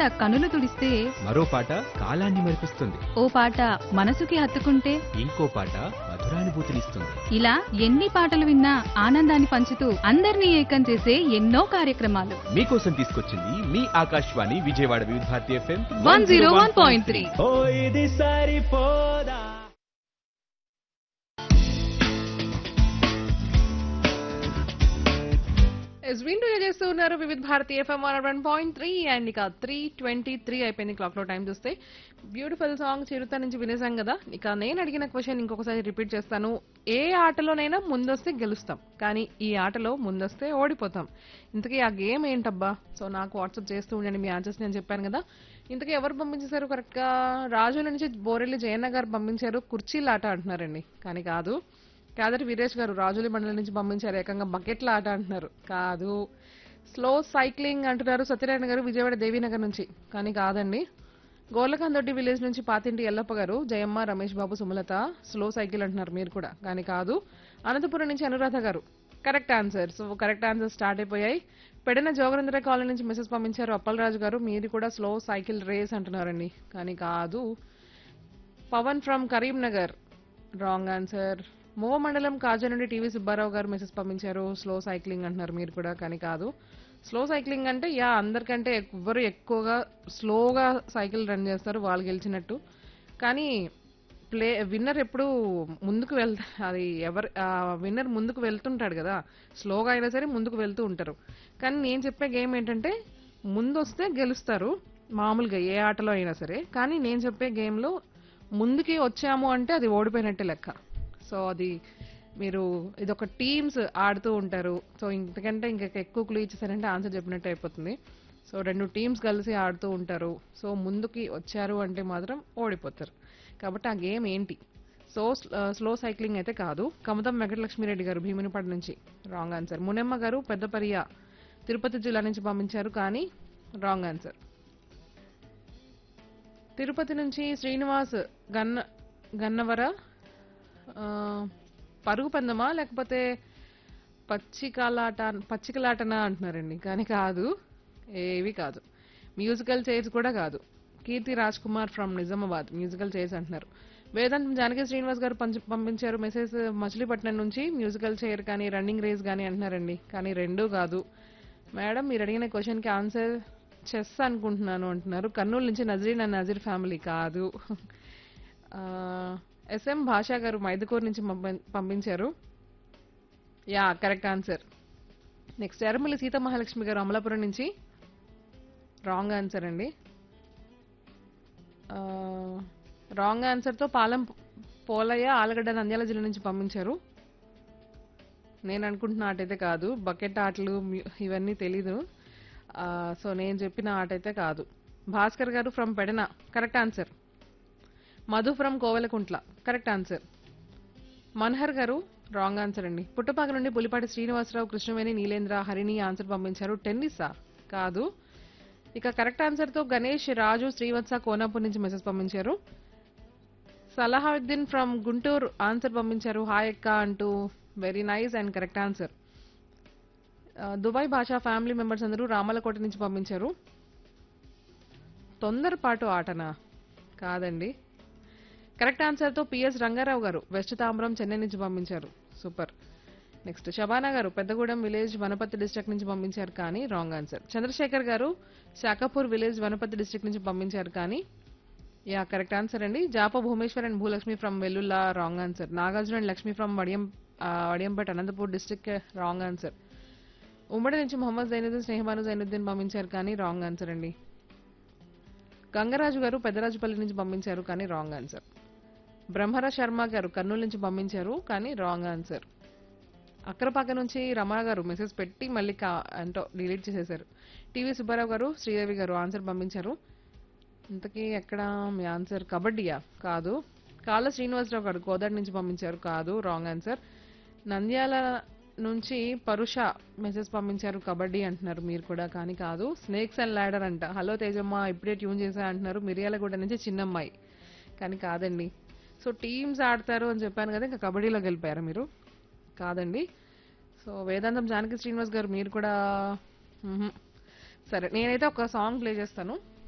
పాట కనులు తుడిస్తే మరో పాట కాలాన్ని మరిపిస్తుంది ఓ పాట మనసుకి హత్తుకుంటే ఇంకో పాట మధురానుభూతినిస్తుంది ఇలా ఎన్ని పాటలు విన్నా ఆనందాన్ని పంచుతూ అందరినీ ఏకం చేసే ఎన్నో కార్యక్రమాలు మీకోసం తీసుకొచ్చింది మీ Akashvani Vijayawada Vividh Bharati FM one zero one point three ఓ ఇది సరిపోదా ఎస్ వింటూ చేస్తూ ఉన్నారు Vividh Bharati FM one point three and ఇక త్రీ ట్వంటీ త్రీ అయిపోయింది క్లాక్ లో టైం చూస్తే బ్యూటిఫుల్ సాంగ్ చిరుత నుంచి వినేసాం కదా ఇక నేను అడిగిన క్వశ్చన్ ఇంకొకసారి రిపీట్ చేస్తాను ఏ ఆటలోనైనా ముందొస్తే గెలుస్తాం కానీ ఈ ఆటలో ముందొస్తే ఓడిపోతాం ఇంతకీ ఆ గేమ్ ఏంటబ్బా సో నాకు వాట్సాప్ చేస్తూ ఉండండి మీ ఆన్సర్స్ నేను చెప్పాను కదా ఇంతకీ ఎవరు పంపించేశారు కరెక్ట్ గా రాజుల నుంచి బోరెల్లి జయన్న గారు పంపించారు కుర్చీల ఆట అంటున్నారండి కానీ కాదు కాదరి వీరేష్ గారు రాజులి మండలం నుంచి పంపించారు ఏకంగా బకెట్ల ఆట అంటున్నారు కాదు స్లో సైక్లింగ్ అంటున్నారు సత్యనారాయణ గారు విజయవాడ దేవీనగర్ నుంచి కానీ కాదండి గోర్లకందొడ్డి విలేజ్ నుంచి పాతింటి ఎల్లప్ప గారు జయమ్మ రమేష్ బాబు సుమలత స్లో సైకిల్ అంటున్నారు మీరు కూడా కానీ కాదు అనంతపురం నుంచి Anuradha garu correct answer so correct answer start అయిపోయాయి పెడిన జోగరేంద్ర కాలనీ నుంచి మెసేజ్ పంపించారు అప్పలరాజు గారు మీరు కూడా స్లో సైకిల్ రేస్ అంటున్నారండి కానీ కాదు Pavan from Karimnagar wrong answer మూవ మండలం కాజా నుండి టీవీ సుబ్బారావు గారు మెసేజ్ పంపించారు స్లో సైక్లింగ్ అంటున్నారు మీరు కూడా కానీ కాదు స్లో సైక్లింగ్ అంటే యా అందరికంటే ఎవ్వరు ఎక్కువగా స్లోగా సైకిల్ రన్ చేస్తారు వాళ్ళు గెలిచినట్టు కానీ ప్లే విన్నర్ ఎప్పుడు ముందుకు వెళ్తా అది ఎవరు విన్నర్ ముందుకు వెళ్తుంటాడు కదా స్లోగా అయినా సరే ముందుకు వెళ్తూ ఉంటారు కానీ నేను చెప్పే గేమ్ ఏంటంటే ముందు వస్తే గెలుస్తారు మామూలుగా ఏ ఆటలో అయినా సరే కానీ నేను చెప్పే గేమ్లో ముందుకి వచ్చాము అంటే అది ఓడిపోయినట్టే లెక్క సో అది మీరు ఇది ఒక టీమ్స్ ఆడుతూ ఉంటారు సో ఇంతకంటే ఇంకా ఎక్కువ క్లూ ఇచ్చేసారంటే ఆన్సర్ చెప్పినట్టు అయిపోతుంది సో రెండు టీమ్స్ కలిసి ఆడుతూ ఉంటారు సో ముందుకి వచ్చారు అంటే మాత్రం ఓడిపోతారు కాబట్టి ఆ గేమ్ ఏంటి సో స్లో సైక్లింగ్ అయితే కాదు కమతం వెంకటలక్ష్మిరెడ్డి గారు భీమునిపాడు నుంచి రాంగ్ ఆన్సర్ మునెమ్మ గారు పెద్దపరియ తిరుపతి జిల్లా నుంచి పంపించారు కానీ రాంగ్ ఆన్సర్ తిరుపతి నుంచి శ్రీనివాస్ గన్న గన్నవర ఆ, పరుగు పందమా లేకపోతే పచ్చికలాట పచ్చికలాటనా అంటున్నారండి కానీ కాదు ఏవి కాదు మ్యూజికల్ చైర్స్ కూడా కాదు Keerthi Raj Kumar from Nizamabad musical chairs అంటున్నారు వేదాంతం జానకి శ్రీనివాస్ గారు పంచ- పంపించారు మెసేజ్ మచిలీపట్నం నుంచి మ్యూజికల్ చైర్ కానీ రన్నింగ్ రేస్ కానీ అంటున్నారండి కానీ రెండూ కాదు మేడం మీరు అడిగిన క్వశ్చన్కి ఆన్సర్ చెస్ అనుకుంటున్నాను అంటున్నారు కర్నూలు నుంచి నజరీన్ అండ్ నజీర్ ఫ్యామిలీ కాదు ఆ, ఎస్ఎం భాషా గారు మైదుకూరు నుంచి పంపం- పంపించారు yeah correct answer next Erramalli Seetha Mahalakshmi garu Amalapuram నుంచి రాంగ్ ఆన్సర్ అండి రాంగ్ ఆన్సర్తో పాలెం పోలయ్య ఆలగడ్డ నంద్యాల జిల్లా నుంచి పంపించారు నేను అనుకుంటున్న ఆట అయితే కాదు బకెట్ ఆటలు మ్యూ- ఇవన్నీ తెలీదు ఆ, సో నేను చెప్పిన ఆట అయితే కాదు Bhaskar garu from Pedana correct answer Madhu from Kovelakuntla correct answer Manhar garu wrong answer అండి పుట్టపాక నుండి పులిపాటి శ్రీనివాసరావు కృష్ణవేణి నీలేంద్ర హరిణి ఆన్సర్ పంపించారు టెన్నిసా కాదు ఇక కరెక్ట్ ఆన్సర్తో గణేష్ రాజు శ్రీవత్స కోనాపూర్ నుంచి మెసేజ్ పంపించారు సలహావుద్దీన్ ఫ్రమ్ గుంటూరు ఆన్సర్ పంపించారు హాయ్ అక్క అంటూ very nice and correct answer Dubai Basha family members అందరూ రామలకోట నుంచి పంపించారు తొందరపాటు ఆటనా కాదండి కరెక్ట్ ఆన్సర్తో పిఎస్ రంగారావు గారు వెస్ట్ తాంబరం చెన్నై నుంచి పంపించారు సూపర్ నెక్స్ట్ శబానా గారు పెద్దగూడెం విలేజ్ వనపర్తి డిస్ట్రిక్ట్ నుంచి పంపించారు కానీ రాంగ్ ఆన్సర్ చంద్రశేఖర్ గారు శాఖపూర్ విలేజ్ వనపర్తి డిస్ట్రిక్ట్ నుంచి పంపించారు కానీ యా కరెక్ట్ ఆన్సర్ అండి జాప Bhumeshwar and Bhulakshmi from Vellulla wrong answer Nagarjuna and Lakshmi from Vadiyam ఆ, Vadiyampeta Anantapur district wrong answer ఉమ్మడి నుంచి మొహమ్మద్ జైనుద్దీన్ స్నేహబాను జైనుద్దీన్ పంపించారు కానీ రాంగ్ ఆన్సర్ అండి గంగరాజు గారు పెద్దరాజుపల్లి నుంచి పంపించారు కానీ రాంగ్ ఆన్సర్ బ్రహ్మర శర్మ గారు కర్నూలు నుంచి పంపించారు కానీ రాంగ్ ఆన్సర్ అక్కరపాక నుంచి రమణ గారు మెసేజ్ పెట్టి మళ్ళీ కా అంటో డిలీట్ చేసేశారు టీవీ సుబ్బారావు గారు శ్రీదేవి గారు ఆన్సర్ పంపించారు ఇంతకీ ఎక్కడ మీ ఆన్సర్ కబడ్డీయా కాదు కాళ్ళ శ్రీనివాసరావు గారు గోదావరి నుంచి పంపించారు కాదు రాంగ్ ఆన్సర్ నంద్యాల నుంచి పరుష మెసేజ్ పంపించారు కబడ్డీ అంటున్నారు మీరు కూడా కానీ కాదు స్నేక్స్ అండ్ ల్యాడర్ అంట హలో తేజమ్మ ఇప్పుడే ట్యూన్ చేశా అంటున్నారు మిర్యాలగూడ నుంచి చిన్నమ్మాయి కానీ కాదండి సో టీమ్స్ ఆడతారు అని చెప్పాను కదా ఇంకా కబడ్డీలో గెలిపారా మీరు కాదండి సో వేదాంతం జానకి శ్రీనివాస్ గారు మీరు కూడా మ్హూ. సరే నేనైతే ఒక సాంగ్ ప్లే చేస్తాను